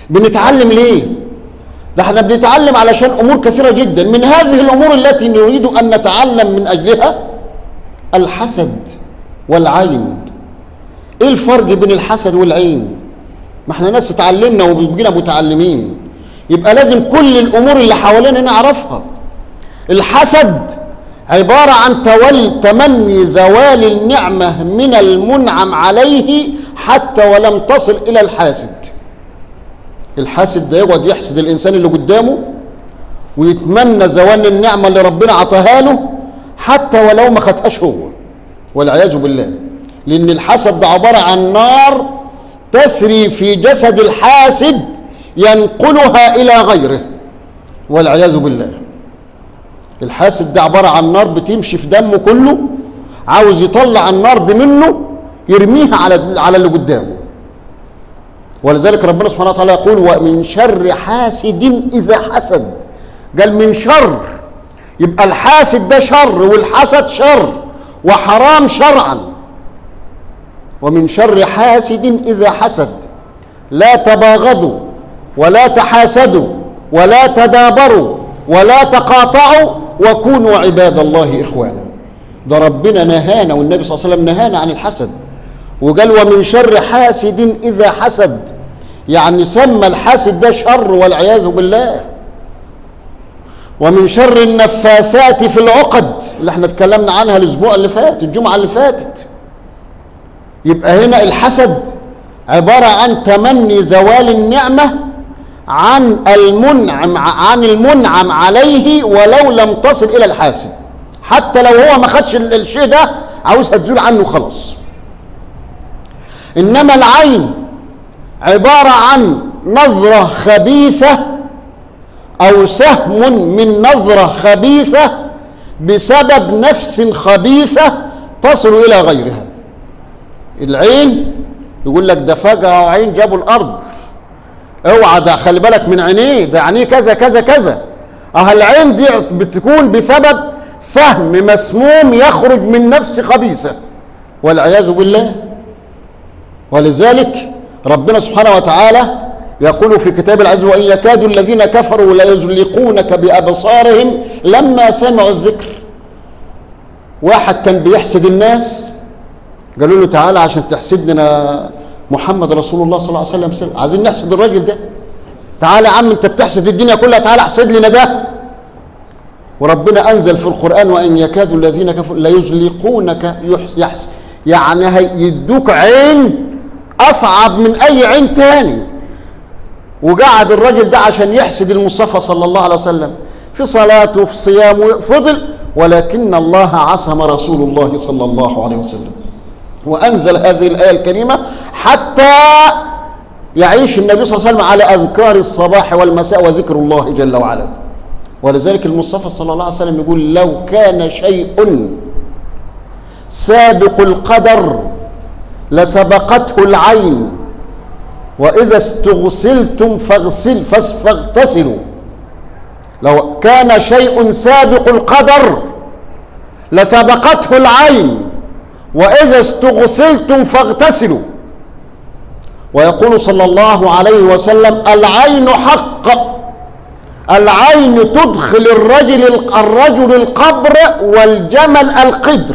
بنتعلم ليه ده احنا بنتعلم علشان امور كثيره جدا من هذه الامور التي نريد ان نتعلم من اجلها الحسد والعين ايه الفرق بين الحسد والعين ما احنا ناس اتعلمنا وبقينا متعلمين يبقى لازم كل الامور اللي حوالينا نعرفها الحسد عباره عن تول تمني زوال النعمه من المنعم عليه حتى ولم تصل الى الحاسد الحاسد ده يقعد يحسد الانسان اللي قدامه ويتمنى زوال النعمه اللي ربنا عطاها له حتى ولو ما خدهاش هو والعياذ بالله لان الحسد ده عباره عن نار تسري في جسد الحاسد ينقلها الى غيره والعياذ بالله الحاسد ده عباره عن نار بتمشي في دمه كله عاوز يطلع النار دي منه يرميها على على اللي قدامه ولذلك ربنا سبحانه وتعالى يقول ومن شر حاسد اذا حسد قال من شر يبقى الحاسد ده شر والحسد شر وحرام شرعا ومن شر حاسد اذا حسد لا تباغضوا ولا تحاسدوا ولا تدابروا ولا تقاطعوا وكونوا عباد الله اخوانا ده ربنا نهانا والنبي صلى الله عليه وسلم نهانا عن الحسد وقال ومن شر حاسد اذا حسد يعني سمى الحاسد ده شر والعياذ بالله ومن شر النفاثات في العقد اللي احنا اتكلمنا عنها الاسبوع اللي فات الجمعه اللي فاتت يبقى هنا الحسد عباره عن تمني زوال النعمه عن المنعم عن المنعم عليه ولو لم تصل الى الحاسد حتى لو هو ما خدش الشيء ده عاوزها تزول عنه خلاص انما العين عباره عن نظره خبيثه او سهم من نظره خبيثه بسبب نفس خبيثه تصل الى غيرها العين يقول لك ده فجاه عين جابوا الارض اوعى ده خلي بالك من عينيه ده عينيه كذا كذا كذا اه العين دي بتكون بسبب سهم مسموم يخرج من نفس خبيثه والعياذ بالله ولذلك ربنا سبحانه وتعالى يقول في كتاب العز وان يكاد الذين كفروا ليزلقونك بابصارهم لما سمعوا الذكر واحد كان بيحسد الناس قالوا له تعالى عشان تحسدنا محمد رسول الله صلى الله عليه وسلم سلم. عايزين نحسد الراجل ده تعالى يا عم انت بتحسد الدنيا كلها تعالى احسد لنا ده وربنا انزل في القران وان يكاد الذين كفروا ليزلقونك يحس يعني هيدوك عين اصعب من اي عين تاني وقعد الراجل ده عشان يحسد المصطفى صلى الله عليه وسلم في صلاته في صيامه فضل ولكن الله عصم رسول الله صلى الله عليه وسلم وانزل هذه الايه الكريمه حتى يعيش النبي صلى الله عليه وسلم على اذكار الصباح والمساء وذكر الله جل وعلا ولذلك المصطفى صلى الله عليه وسلم يقول لو كان شيء سابق القدر لسبقته العين واذا استغسلتم فاغسل فاغتسلوا لو كان شيء سابق القدر لسبقته العين واذا استغسلتم فاغتسلوا ويقول صلى الله عليه وسلم العين حق العين تدخل الرجل الرجل القبر والجمل القدر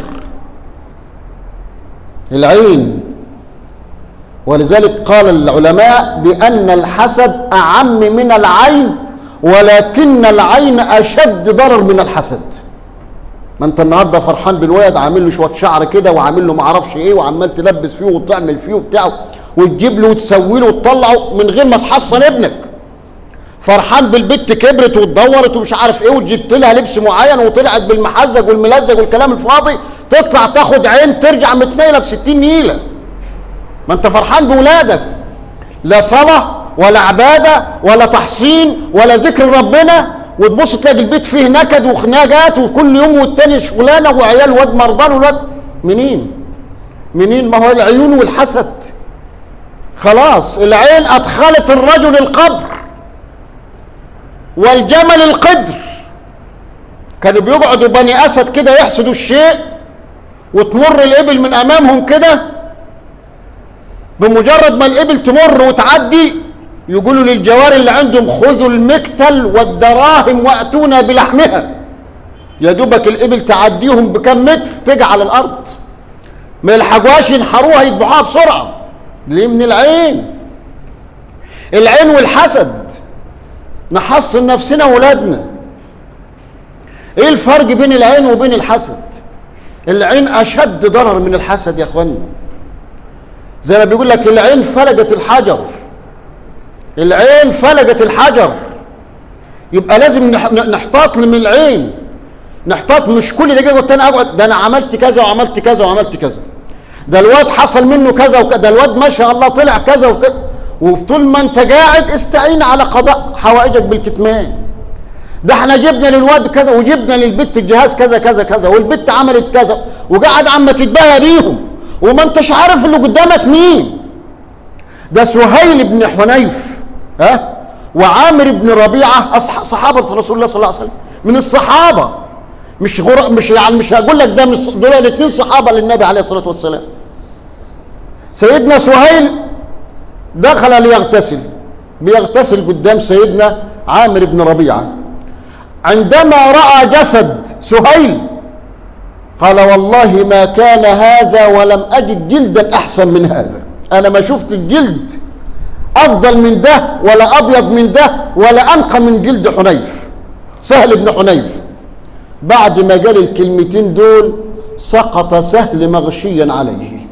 العين ولذلك قال العلماء بأن الحسد أعم من العين ولكن العين أشد ضرر من الحسد ما انت النهارده فرحان بالولد عامل له شويه شعر كده وعامل له معرفش ايه وعمال تلبس فيه وتعمل فيه وبتاع وتجيب له وتسوي له وتطلعه من غير ما تحصن ابنك فرحان بالبت كبرت واتدورت ومش عارف ايه وجبت لها لبس معين وطلعت بالمحزق والملزق والكلام الفاضي تطلع تاخد عين ترجع متنيله ب 60 نيله ما انت فرحان بولادك لا صلاه ولا عباده ولا تحصين ولا ذكر ربنا وتبص تلاقي البيت فيه نكد وخناقات وكل يوم والتاني شغلانه وعيال واد مرضان وواد منين؟ منين؟ ما هو العيون والحسد خلاص العين ادخلت الرجل القبر والجمل القدر كانوا بيقعدوا بني اسد كده يحسدوا الشيء وتمر الابل من امامهم كده بمجرد ما الابل تمر وتعدي يقولوا للجواري اللي عندهم خذوا المكتل والدراهم واتونا بلحمها يا دوبك الابل تعديهم بكم متر تقع على الارض ما يلحقوهاش ينحروها يذبحوها بسرعه ليه من العين العين والحسد نحصن نفسنا وولادنا ايه الفرق بين العين وبين الحسد العين اشد ضرر من الحسد يا اخوانا زي ما بيقول لك العين فلجت الحجر العين فلجت الحجر يبقى لازم نحتاط من العين نحتاط مش كل دقيقه والتاني اقعد ده انا عملت كذا وعملت كذا وعملت كذا ده الواد حصل منه كذا وكذا ده الواد ما شاء الله طلع كذا وكذا وطول ما انت قاعد استعين على قضاء حوائجك بالكتمان ده احنا جبنا للواد كذا وجبنا للبت الجهاز كذا كذا كذا والبت عملت كذا وقاعد عم تتباهى بيهم وما انتش عارف اللي قدامك مين ده سهيل بن حنيف ها وعامر بن ربيعه صحابه رسول الله صلى الله عليه وسلم من الصحابه مش غر... مش يعني مش هقول لك ده مش دول الاثنين صحابه للنبي عليه الصلاه والسلام سيدنا سهيل دخل ليغتسل بيغتسل قدام سيدنا عامر بن ربيعه عندما راى جسد سهيل قال والله ما كان هذا ولم اجد جلدا احسن من هذا انا ما شفت الجلد افضل من ده ولا ابيض من ده ولا انقى من جلد حنيف سهل بن حنيف بعد ما قال الكلمتين دول سقط سهل مغشيا عليه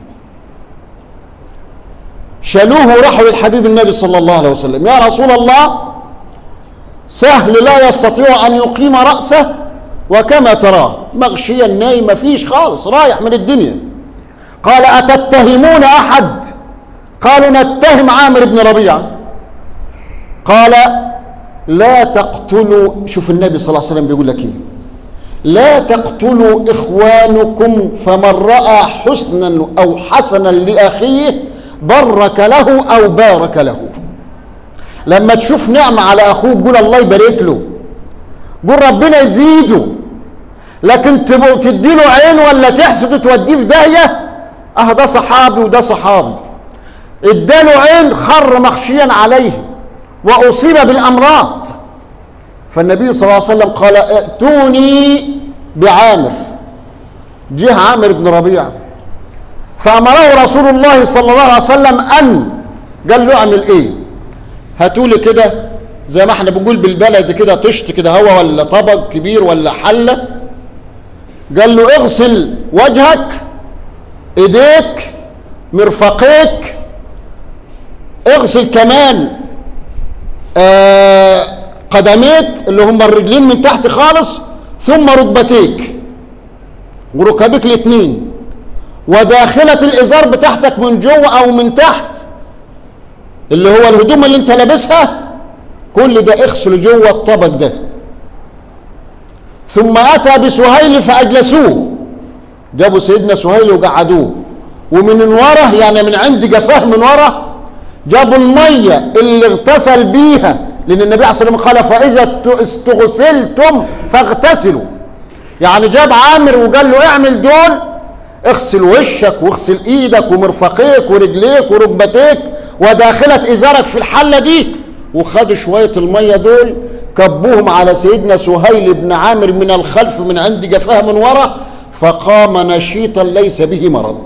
شالوه وراحوا للحبيب النبي صلى الله عليه وسلم يا رسول الله سهل لا يستطيع ان يقيم راسه وكما تراه مغشيا نايم مفيش خالص رايح من الدنيا قال اتتهمون احد قالوا نتهم عامر بن ربيعه قال لا تقتلوا شوف النبي صلى الله عليه وسلم بيقول لك ايه لا تقتلوا اخوانكم فمن راى حسنا او حسنا لاخيه برك له او بارك له لما تشوف نعمه على اخوك قول الله يبارك له قول ربنا يزيده لكن تدي له عين ولا تحسد وتوديه في داهيه اه ده صحابي وده صحابي اداله عين خر مخشيا عليه واصيب بالامراض فالنبي صلى الله عليه وسلم قال ائتوني بعامر جه عامر بن ربيعه فامره رسول الله صلى الله عليه وسلم ان قال له اعمل ايه هاتوا لي كده زي ما احنا بنقول بالبلد كده طشت كده هو ولا طبق كبير ولا حله قال له اغسل وجهك ايديك مرفقيك اغسل كمان آه قدميك اللي هم الرجلين من تحت خالص ثم ركبتيك وركبك الاثنين وداخلة الإزار بتاعتك من جوه أو من تحت اللي هو الهدوم اللي أنت لابسها كل ده اغسله جوه الطبق ده ثم أتى بسهيل فأجلسوه جابوا سيدنا سهيل وقعدوه ومن ورا يعني من عند جفاه من ورا جابوا المية اللي اغتسل بيها لأن النبي عليه الصلاة والسلام قال فإذا استغسلتم فاغتسلوا يعني جاب عامر وقال له اعمل دول اغسل وشك واغسل ايدك ومرفقيك ورجليك وركبتيك وداخلة ازارك في الحلة دي وخدوا شوية المية دول كبوهم على سيدنا سهيل بن عامر من الخلف من عند جفاه من ورا فقام نشيطا ليس به مرض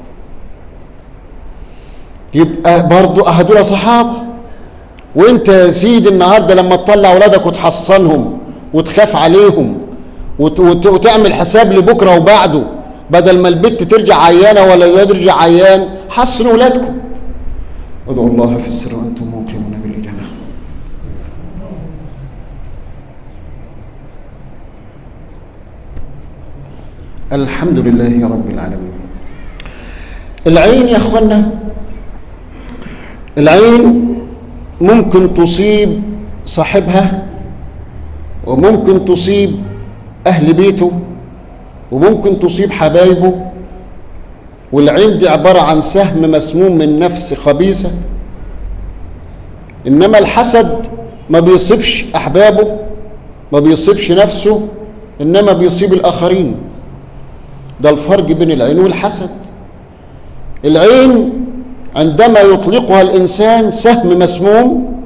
يبقى برضو هدول صحابه وانت يا سيدي النهارده لما تطلع اولادك وتحصنهم وتخاف عليهم وت وت وتعمل حساب لبكره وبعده بدل ما البت ترجع عيانه ولا الولاد يرجع عيان حصنوا اولادكم ادعوا الله في السر وانتم موقنون بالاجابه الحمد لله رب العالمين العين يا اخوانا العين ممكن تصيب صاحبها وممكن تصيب اهل بيته وممكن تصيب حبايبه والعين دي عباره عن سهم مسموم من نفس خبيثه انما الحسد ما بيصيبش احبابه ما بيصيبش نفسه انما بيصيب الاخرين ده الفرق بين العين والحسد العين عندما يطلقها الانسان سهم مسموم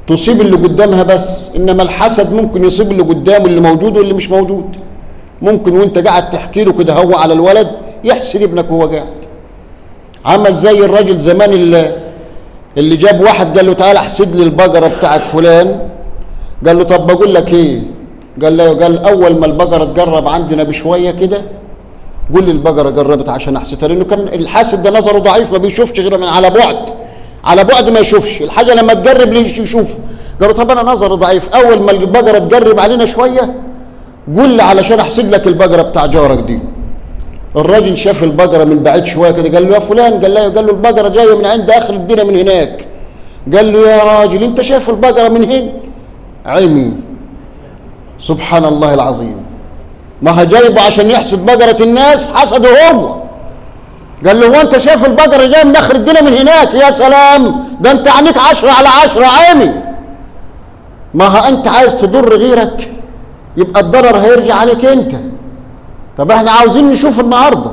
تصيب اللي قدامها بس انما الحسد ممكن يصيب اللي قدامه اللي موجود واللي مش موجود ممكن وانت قاعد تحكي له كده هو على الولد يحسد ابنك وهو قاعد عمل زي الراجل زمان اللي اللي جاب واحد قال له تعالى احسد لي البقره بتاعت فلان قال له طب بقول لك ايه قال له قال اول ما البقره تقرب عندنا بشويه كده قول لي البقره قربت عشان احسدها لانه كان الحاسد ده نظره ضعيف ما بيشوفش غير من على بعد على بعد ما يشوفش الحاجه لما تقرب ليه يشوف قالوا طب انا نظري ضعيف اول ما البقره تقرب علينا شويه قول لي علشان احسد لك البقره بتاع جارك دي الراجل شاف البقره من بعيد شويه كده قال له يا فلان قال له قال له البقره جايه من عند اخر الدنيا من هناك قال له يا راجل انت شايف البقره من هنا عمي سبحان الله العظيم ما هو جايبه عشان يحسد بقره الناس حسده هو قال له هو انت شايف البقره جايه من اخر الدنيا من هناك يا سلام ده انت عينيك عشرة على عشرة عامي ما ها انت عايز تضر غيرك يبقى الضرر هيرجع عليك انت طب احنا عاوزين نشوف النهارده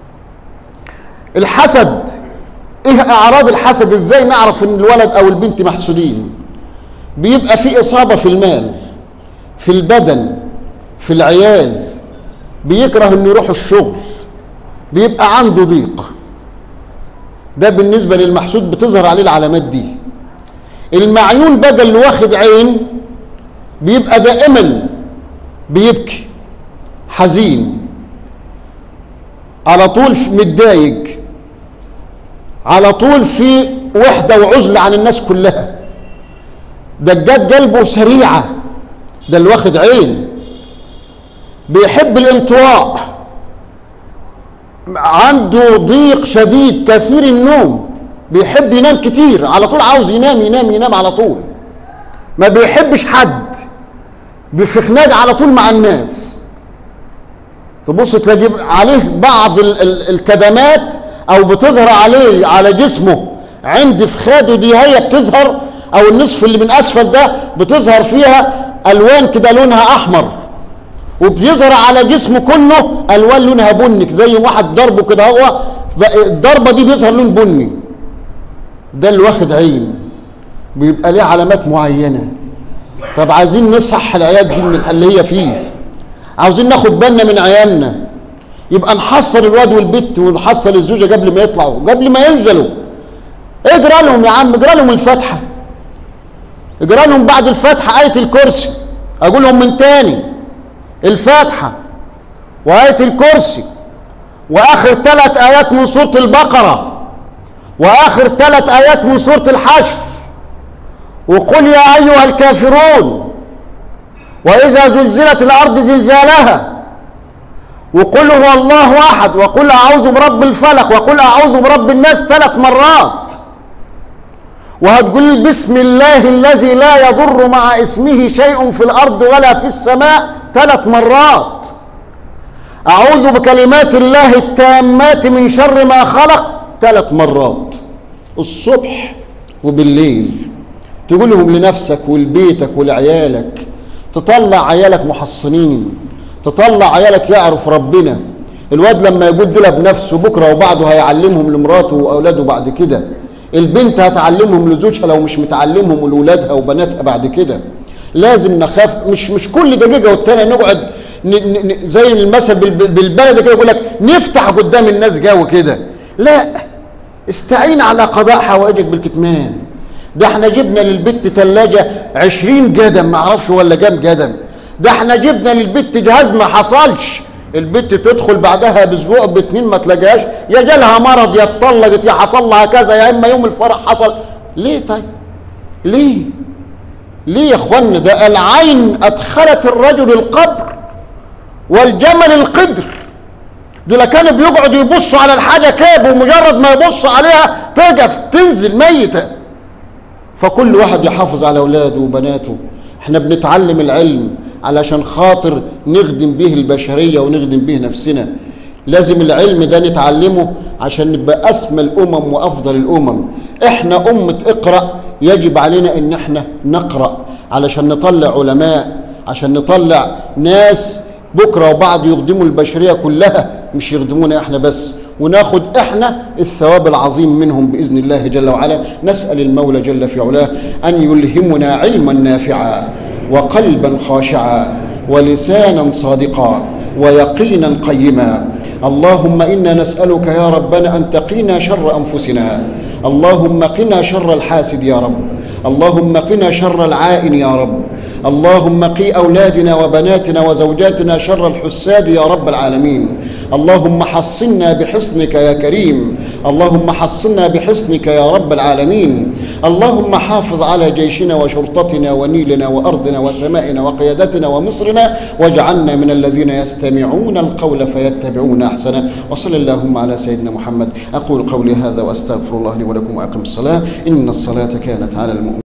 الحسد ايه اعراض الحسد ازاي نعرف ان الولد او البنت محسودين بيبقى في اصابه في المال في البدن في العيال بيكره انه يروح الشغل بيبقى عنده ضيق ده بالنسبه للمحسود بتظهر عليه العلامات دي المعيون بقى اللي واخد عين بيبقى دائما بيبكي حزين على طول متضايق على طول في وحده وعزله عن الناس كلها دقات قلبه سريعه ده اللي واخد عين بيحب الانطواء عنده ضيق شديد كثير النوم بيحب ينام كتير على طول عاوز ينام ينام ينام على طول ما بيحبش حد في خناق على طول مع الناس تبص تلاقي عليه بعض ال ال الكدمات او بتظهر عليه على جسمه عند فخاده دي هي بتظهر او النصف اللي من اسفل ده بتظهر فيها الوان كده لونها احمر وبيظهر على جسمه كله الوان لونها بني زي واحد ضربه كده هو الضربه دي بيظهر لون بني ده اللي واخد عين بيبقى ليه علامات معينه طب عايزين نصح العيال دي من اللي هي فيه عاوزين ناخد بالنا من عيالنا يبقى نحصل الواد والبت ونحصل الزوجه قبل ما يطلعوا قبل ما ينزلوا اجرى لهم يا عم اجرى لهم الفاتحه اجرى لهم بعد الفاتحه ايه الكرسي اقول لهم من تاني الفاتحه وايه الكرسي واخر ثلاث ايات من سوره البقره واخر ثلاث ايات من سوره الحشر وقل يا ايها الكافرون واذا زلزلت الارض زلزالها وقل هو الله احد وقل اعوذ برب الفلق وقل اعوذ برب الناس ثلاث مرات وهتقول بسم الله الذي لا يضر مع اسمه شيء في الارض ولا في السماء ثلاث مرات اعوذ بكلمات الله التامات من شر ما خلق ثلاث مرات الصبح وبالليل تقولهم لنفسك ولبيتك ولعيالك تطلع عيالك محصنين تطلع عيالك يعرف ربنا الواد لما يقول دول بنفسه بكره وبعده هيعلمهم لمراته واولاده بعد كده البنت هتعلمهم لزوجها لو مش متعلمهم لاولادها وبناتها بعد كده لازم نخاف مش مش كل دقيقه والتانيه نقعد ن ن زي المثل بالبلد كده يقول لك نفتح قدام الناس جو كده لا استعين على قضاء حوائجك بالكتمان ده احنا جبنا للبت ثلاجة عشرين قدم معرفش ولا كام قدم ده احنا جبنا للبت جهاز ما حصلش البت تدخل بعدها باسبوع باتنين ما تلاقيهاش يا جالها مرض يا اتطلقت يا حصل لها كذا يا اما يوم الفرح حصل ليه طيب ليه ليه يا اخوانا ده العين ادخلت الرجل القبر والجمل القدر دول كانوا بيقعدوا يبصوا على الحاجه كاب ومجرد ما يبص عليها تقف تنزل ميته فكل واحد يحافظ على اولاده وبناته احنا بنتعلم العلم علشان خاطر نخدم به البشريه ونخدم به نفسنا لازم العلم ده نتعلمه عشان نبقى اسمى الامم وافضل الامم احنا امه اقرا يجب علينا ان احنا نقرا علشان نطلع علماء عشان نطلع ناس بكره وبعد يخدموا البشريه كلها مش يخدمونا احنا بس وناخد احنا الثواب العظيم منهم باذن الله جل وعلا نسال المولى جل في علاه ان يلهمنا علما نافعا وقلبا خاشعا ولسانا صادقا ويقينا قيما اللهم انا نسالك يا ربنا ان تقينا شر انفسنا اللهم قنا شر الحاسد يا رب اللهم قنا شر العائن يا رب اللهم قي اولادنا وبناتنا وزوجاتنا شر الحساد يا رب العالمين اللهم حصنا بحصنك يا كريم اللهم حصنا بحصنك يا رب العالمين اللهم حافظ على جيشنا وشرطتنا ونيلنا وارضنا وسمائنا وقيادتنا ومصرنا واجعلنا من الذين يستمعون القول فيتبعون احسنه وصل اللهم على سيدنا محمد اقول قولي هذا واستغفر الله لي ولكم واقم الصلاه ان الصلاه كانت على المؤمنين